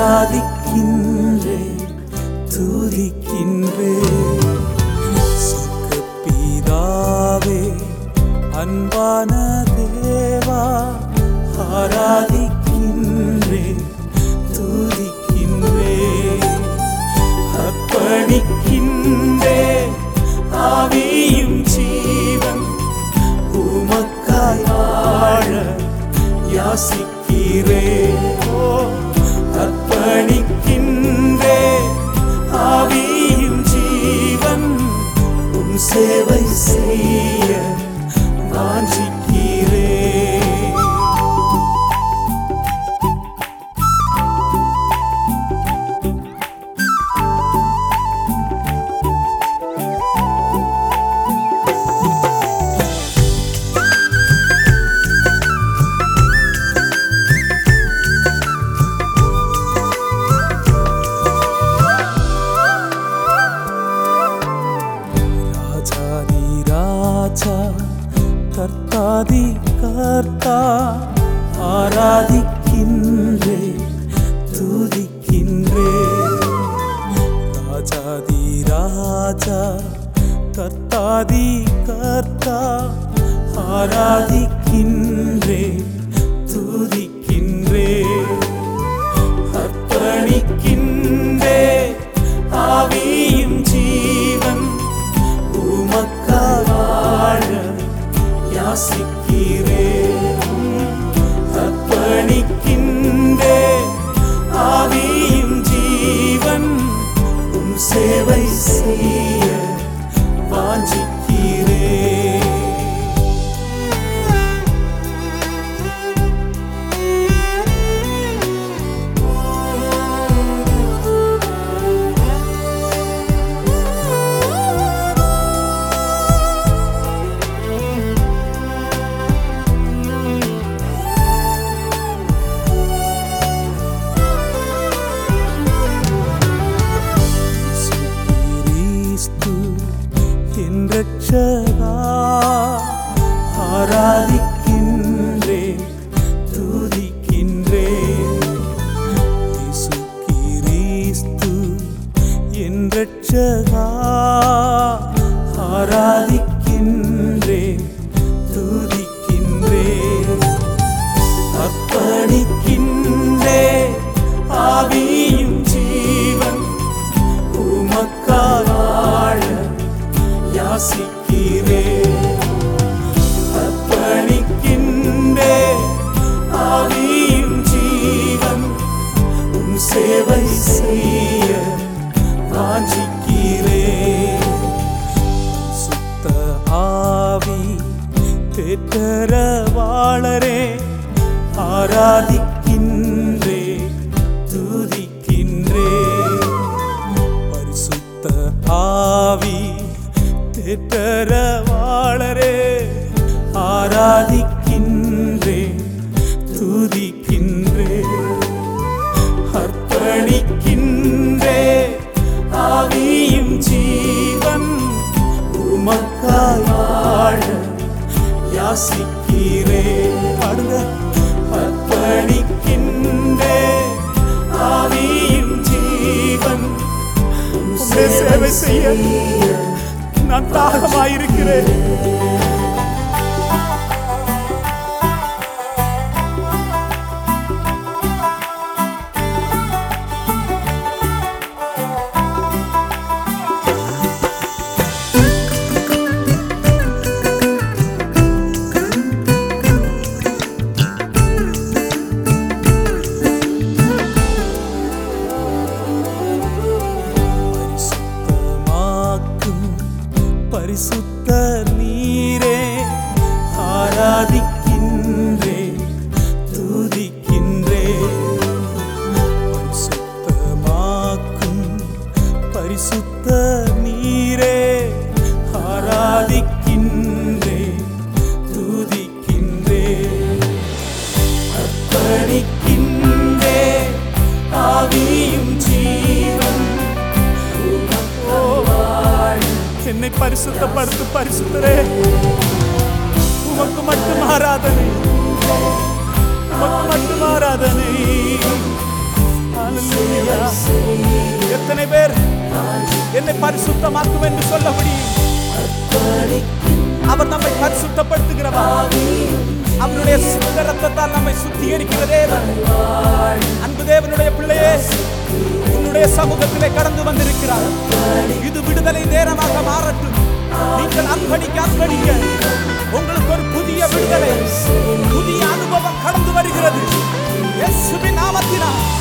ஆராதிக்கின்றே துதிக்கின்றே சுகப்பிதாவே அன்பான தேவா ஆராதிக்கின்றே துதிக்கின்றே அர்ப்பணிக்கின்றே ஆவியும் ஜீவன் உமக்காய் வாழ யாசிக்கிறே ஓ அர்ப்பணிக்கின்றே ஆவியும் ஜீவன் உன் சேவை செய்ய வாஞ்சிக்கிறே ராஜாதி ராஜா கர்த்தாதி கர்த்தா ஆராதிக்கின்றே துதிக்கின்றே ராஜாதி ராஜா கர்த்தாதி கர்த்தா ஆராதிக்கின்றே துதிக்கின்றே அர்ப்பணிக்கின்றே ஆவியும் ஜீவன் உமக்காய் வாழ யாசிக்கிறே அர்ப்பணிக்கின்றே ஆவியும் ஜீவன் உம் சேவை செய்ய வாஞ்சிக்கிறே கிறிஸ்து என் ரட்சகா ஆராதிக்கின்றே துதிக்கின்றே இயேசு கிறிஸ்து என் ரட்சகா ஆராதிக்கின்றே துதிக்கின்றே அர்ப்பணிக்கின்றே ஆவியும் ஜீவன் உமக்காய் வாழ யாசிக்கிறே அர்ப்பணிக்கின்றே ஆவியும் ஜீவன் உன் சேவை செய்ய வாஞ்சிக்கிறே சுத்த ஆவி தேற்றரவாளரே ஆராதிக்கின்றே துதிக்கின்றே பரிசுத்த ஆவி தேற்றரவாளரே ஆராதிக்கின்றே துதிக்கின்றே அர்ப்பணிக்கின்றே ஆவியும் ஜீவன் உமக்காய் வாழ யாசிக்கிறே அடுங்க அர்ப்பணிக்கின்றே ஆவியும் ஜீவன் உம்முடைய சேவை செய்ய நான் தாகமாயிருக்கிறேன் பரிசுத்தமாக்கும் பரிசுத்த நீரே ஆராதிக்கின்றே துதிக்கின்றே பரிசுத்தமாக்கும் பரிசுத்த நீரே ஆராதிக்கின்றே துதிக்கின்றே அர்ப்பணிக்கின்றே ஆவியும் ஜீவன் ஓ, என்னை பரிசுத்தப்படுத்து பரிசுத்தரே உமக்கு மட்டும் ஆராதனை உமக்கு மட்டும் ஆராதனை Hallelujah. எத்தனை பேர் என்னை பரிசுத்தமாக்கும் என்று சொல்ல முடியும் அவர் நம்மை பரிசுத்தப்படுத்துகிறவர் அவருடைய சுத்த ரத்தத்தால் நம்மை சுத்திகரிக்கிற தேவன் அன்பு தேவனுடைய பிள்ளையே உன்னுடைய சமூகத்திலே கடந்து வந்திருக்கிறார் இது விடுதலை நேரமாக மாறட்டும் நீங்கள் அர்ப்பணிக்க அர்ப்பணிக்க உங்களுக்கு ஒரு புதிய விடுதலை புதிய அனுபவம் கடந்து வருகிறது இயேசுவின் நாமத்தினால்